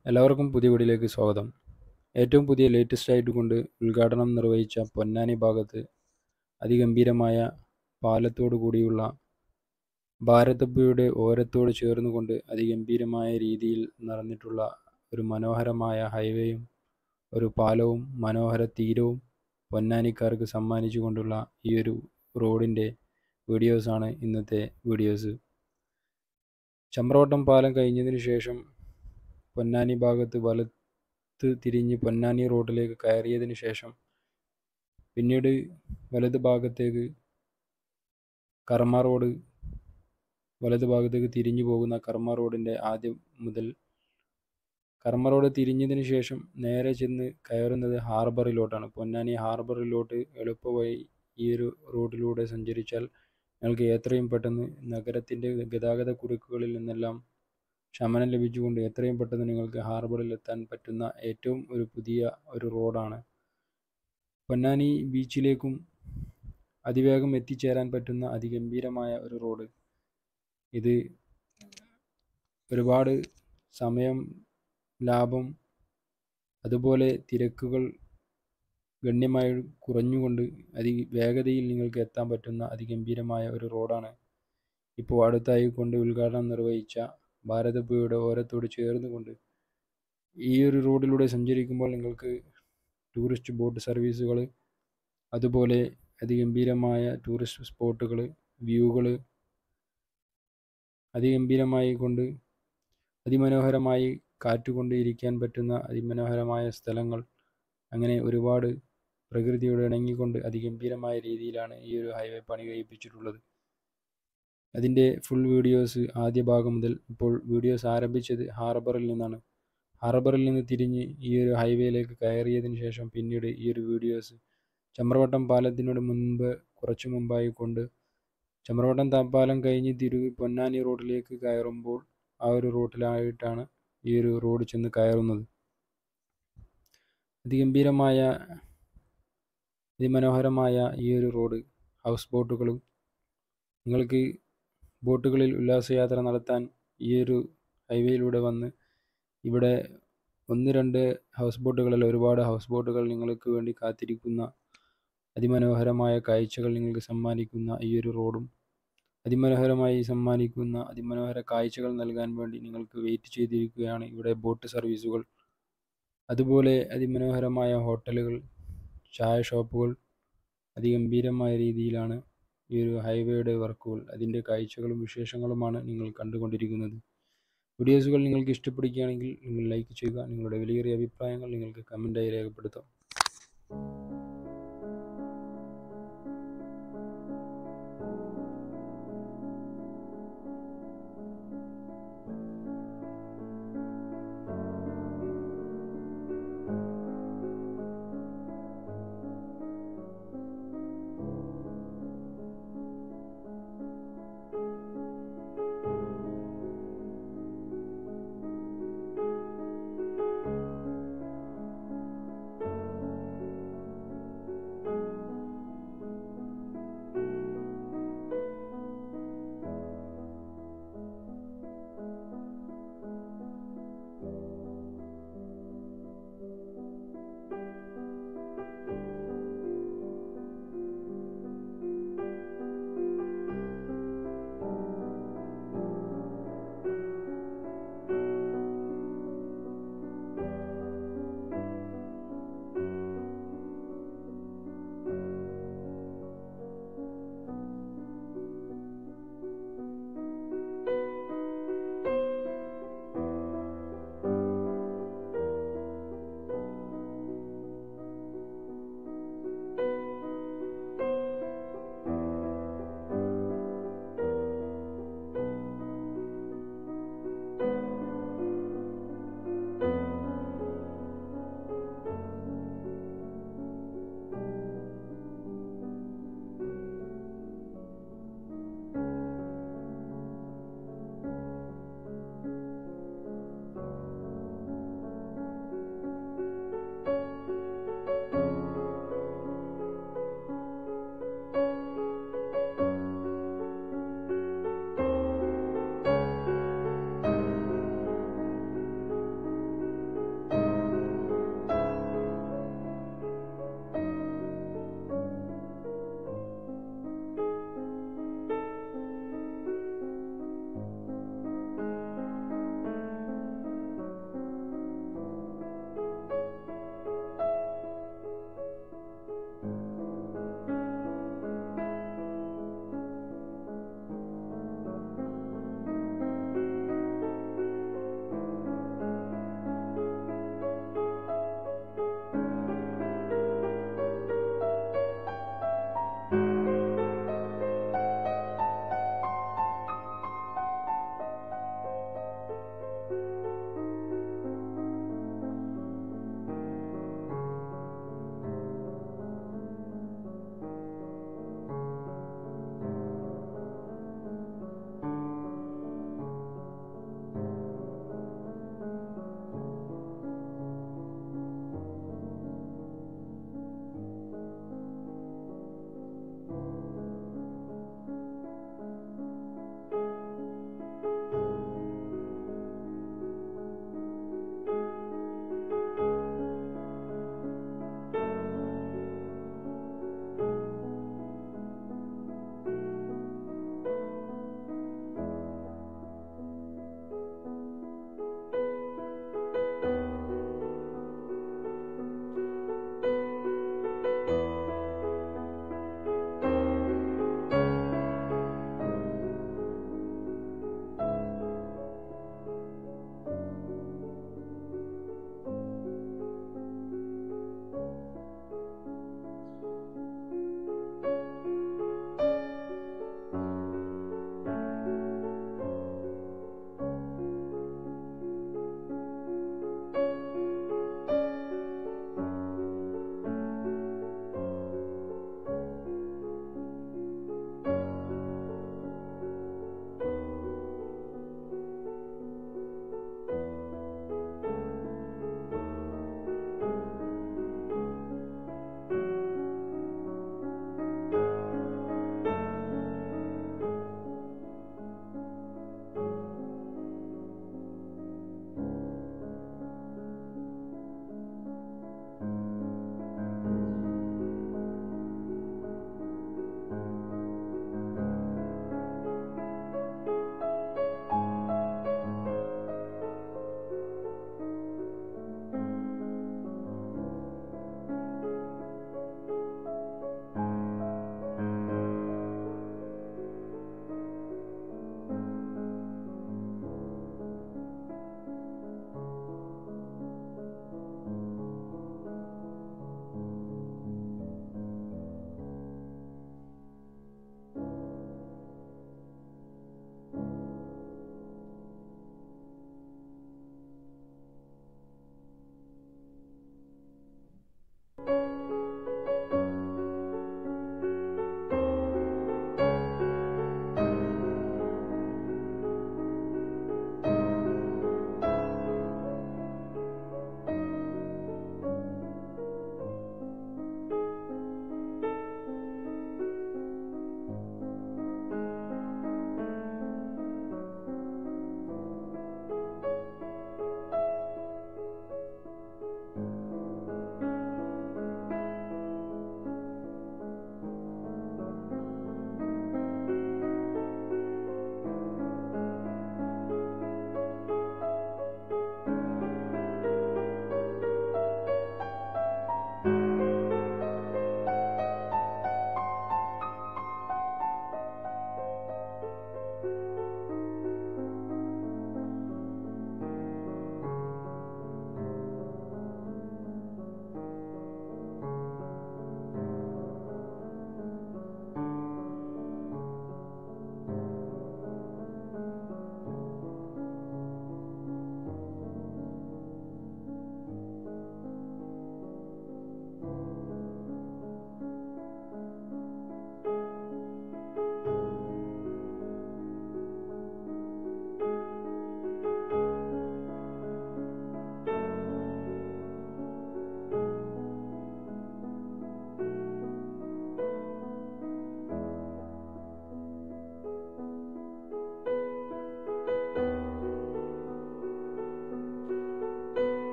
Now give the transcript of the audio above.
എല്ലാവർക്കും പുതിയ വീഡിയോയിലേക്ക് സ്വാഗതം ഏറ്റവും പുതിയ ലേറ്റസ്റ്റ് ആയിട്ട് കൊണ്ട് ഉദ്ഘാടനം നിർവഹിച്ച പൊന്നാനി ഭാഗത്ത് അതിഗംഭീരമായ പാലത്തോടു കൂടിയുള്ള ഭാരതപ്പുഴയുടെ ഓരത്തോട് ചേർന്നുകൊണ്ട് അതിഗംഭീരമായ രീതിയിൽ നടന്നിട്ടുള്ള ഒരു മനോഹരമായ ഹൈവേയും ഒരു പാലവും മനോഹര തീരവും പൊന്നാനിക്കാർക്ക് സമ്മാനിച്ചുകൊണ്ടുള്ള ഈ ഒരു റോഡിൻ്റെ വീഡിയോസാണ് ഇന്നത്തെ വീഡിയോസ് ചമ്രവട്ടം പാലം കഴിഞ്ഞതിന് ശേഷം പൊന്നാനി ഭാഗത്ത് വലത്ത് തിരിഞ്ഞ് പൊന്നാനി റോഡിലേക്ക് കയറിയതിന് ശേഷം പിന്നീട് വലത് ഭാഗത്തേക്ക് കർമ്മ റോഡ് വലത് ഭാഗത്തേക്ക് തിരിഞ്ഞു പോകുന്ന കർമ്മ റോഡിൻ്റെ ആദ്യം മുതൽ കർമ്മ റോഡ് തിരിഞ്ഞതിന് ശേഷം നേരെ ചെന്ന് കയറുന്നത് ഹാർബറിലോട്ടാണ് പൊന്നാനി ഹാർബറിലോട്ട് എളുപ്പമായി ഈ ഒരു റോഡിലൂടെ സഞ്ചരിച്ചാൽ നിങ്ങൾക്ക് എത്രയും പെട്ടെന്ന് നഗരത്തിൻ്റെ ഗതാഗത കുരുക്കുകളിൽ നിന്നെല്ലാം ശമനം ലഭിച്ചുകൊണ്ട് എത്രയും പെട്ടെന്ന് നിങ്ങൾക്ക് ഹാർബറിൽ എത്താൻ പറ്റുന്ന ഏറ്റവും ഒരു പുതിയ ഒരു റോഡാണ് പൊന്നാനി ബീച്ചിലേക്കും അതിവേഗം എത്തിച്ചേരാൻ പറ്റുന്ന അതിഗംഭീരമായ ഒരു റോഡ് ഇത് ഒരുപാട് സമയം ലാഭം അതുപോലെ തിരക്കുകൾ ഗണ്യമായി കുറഞ്ഞുകൊണ്ട് അതി വേഗതയിൽ നിങ്ങൾക്ക് എത്താൻ പറ്റുന്ന അതിഗംഭീരമായ ഒരു റോഡാണ് ഇപ്പോൾ അടുത്തായി കൊണ്ട് ഉദ്ഘാടനം നിർവഹിച്ച ഭാരതപ്പുഴയുടെ ഓരത്തോട് ചേർന്നുകൊണ്ട് ഈ ഒരു റോഡിലൂടെ സഞ്ചരിക്കുമ്പോൾ നിങ്ങൾക്ക് ടൂറിസ്റ്റ് ബോട്ട് സർവീസുകൾ അതുപോലെ അതിഗംഭീരമായ ടൂറിസ്റ്റ് സ്പോട്ടുകൾ വ്യൂകൾ അതിഗംഭീരമായി കൊണ്ട് അതിമനോഹരമായി കാറ്റുകൊണ്ട് ഇരിക്കാൻ പറ്റുന്ന അതിമനോഹരമായ സ്ഥലങ്ങൾ അങ്ങനെ ഒരുപാട് പ്രകൃതിയോട് ഇണങ്ങിക്കൊണ്ട് അതിഗംഭീരമായ രീതിയിലാണ് ഈ ഒരു ഹൈവേ പണി കഴിപ്പിച്ചിട്ടുള്ളത് അതിൻ്റെ ഫുൾ വീഡിയോസ് ആദ്യ ഭാഗം മുതൽ ഇപ്പോൾ വീഡിയോസ് ആരംഭിച്ചത് ഹാർബറിൽ നിന്നാണ് ഹാർബറിൽ നിന്ന് തിരിഞ്ഞ് ഈ ഒരു ഹൈവേയിലേക്ക് കയറിയതിന് ശേഷം പിന്നീട് ഈ ഒരു വീഡിയോസ് ചമ്രവട്ടം പാലത്തിനോട് മുൻപ് കുറച്ച് മുമ്പായി കൊണ്ട് ചമ്രവട്ടം പാലം കഴിഞ്ഞ് തിരുവി പൊന്നാനി റോഡിലേക്ക് കയറുമ്പോൾ ആ ഒരു റൂട്ടിലായിട്ടാണ് ഈ ഒരു റോഡ് ചെന്ന് കയറുന്നത് അതിഗംഭീരമായ അതിമനോഹരമായ ഈ ഒരു റോഡ് ഹൗസ് ബോട്ടുകളും നിങ്ങൾക്ക് ബോട്ടുകളിൽ ഉല്ലാസയാത്ര നടത്താൻ ഈ ഒരു ഹൈവേയിലൂടെ വന്ന് ഇവിടെ ഒന്ന് രണ്ട് ഹൗസ് ബോട്ടുകളല്ല ഒരുപാട് ഹൗസ് ബോട്ടുകൾ നിങ്ങൾക്ക് വേണ്ടി കാത്തിരിക്കുന്ന അതിമനോഹരമായ കാഴ്ചകൾ നിങ്ങൾക്ക് സമ്മാനിക്കുന്ന ഈ ഒരു റോഡും അതിമനോഹരമായി സമ്മാനിക്കുന്ന അതിമനോഹര കാഴ്ചകൾ നൽകാൻ വേണ്ടി നിങ്ങൾക്ക് വെയിറ്റ് ചെയ്തിരിക്കുകയാണ് ഇവിടെ ബോട്ട് സർവീസുകൾ അതുപോലെ അതിമനോഹരമായ ഹോട്ടലുകൾ ചായ ഷോപ്പുകൾ അതിഗംഭീരമായ രീതിയിലാണ് ഈ ഒരു ഹൈവേയുടെ വർക്കുകൾ അതിൻ്റെ കാഴ്ചകളും വിശേഷങ്ങളുമാണ് നിങ്ങൾ കണ്ടുകൊണ്ടിരിക്കുന്നത് വീഡിയോസുകൾ നിങ്ങൾക്ക് ഇഷ്ടപ്പെടുകയാണെങ്കിൽ നിങ്ങൾ ലൈക്ക് ചെയ്യുക നിങ്ങളുടെ വിലയേറിയ അഭിപ്രായങ്ങൾ നിങ്ങൾക്ക് കമൻറ്റായി രേഖപ്പെടുത്താം